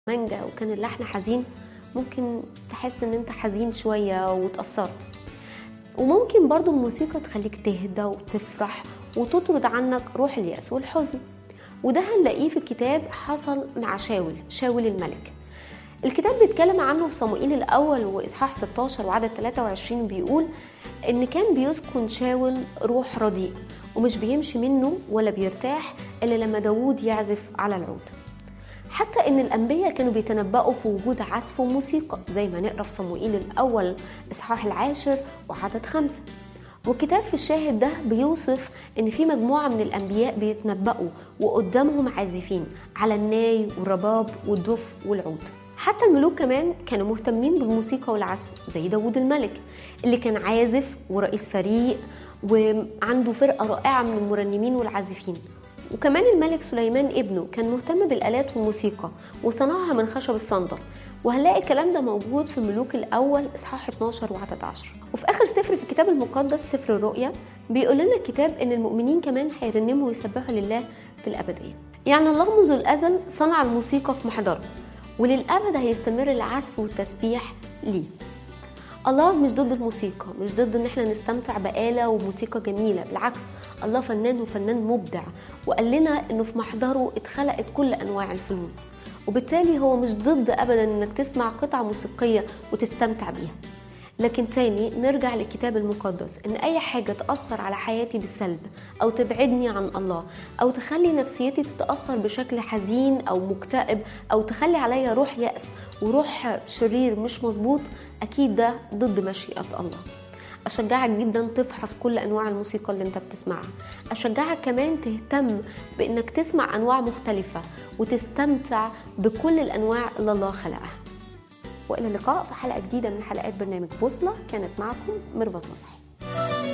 مانجا وكان اللحن حزين ممكن تحس ان انت حزين شوية وتأثرت وممكن برضو الموسيقى تخليك تهدى وتفرح وتطرد عنك روح اليأس والحزن وده هنلاقيه في الكتاب حصل مع شاول شاول الملك الكتاب بيتكلم عنه في صموئيل الأول وإصحاح 16 وعدد 23 بيقول إن كان بيسكن شاول روح رديء ومش بيمشي منه ولا بيرتاح إلا لما داوود يعزف على العود حتى ان الانبياء كانوا بيتنبأوا في وجود عزف وموسيقى زي ما نقرا في صموئيل الاول اصحاح العاشر وعدد خمسة والكتاب في الشاهد ده بيوصف ان في مجموعه من الانبياء بيتنبأوا وقدامهم عازفين على الناي والرباب والدف والعود حتى الملوك كمان كانوا مهتمين بالموسيقى والعزف زي داوود الملك اللي كان عازف ورئيس فريق وعنده فرقه رائعه من المرنمين والعازفين وكمان الملك سليمان ابنه كان مهتم بالآلات والموسيقى وصنعها من خشب الصندل وهنلاقي الكلام ده موجود في ملوك الأول إصحاح 12 وعدد 10 وفي آخر سفر في الكتاب المقدس سفر الرؤيا بيقول لنا الكتاب إن المؤمنين كمان هيرنموا ويسبحوا لله في الأبدية يعني الله منذ الأزل صنع الموسيقى في محضره وللأبد هيستمر العزف والتسبيح ليه الله مش ضد الموسيقى مش ضد ان احنا نستمتع بآلة وموسيقى جميلة بالعكس الله فنان وفنان مبدع وقال لنا انه في محضره اتخلقت كل انواع الفنون وبالتالي هو مش ضد ابدا انك تسمع قطعة موسيقية وتستمتع بيها لكن تاني نرجع للكتاب المقدس ان اي حاجة تأثر على حياتي بالسلب او تبعدني عن الله او تخلي نفسيتي تتأثر بشكل حزين او مكتئب او تخلي عليا روح يأس وروح شرير مش مظبوط اكيد ده ضد مشيئة الله اشجعك جدا تفحص كل انواع الموسيقى اللي انت بتسمعها اشجعك كمان تهتم بانك تسمع انواع مختلفة وتستمتع بكل الانواع اللي الله خلقها والى اللقاء في حلقة جديدة من حلقات برنامج بوصلة كانت معكم ميرفت مصحي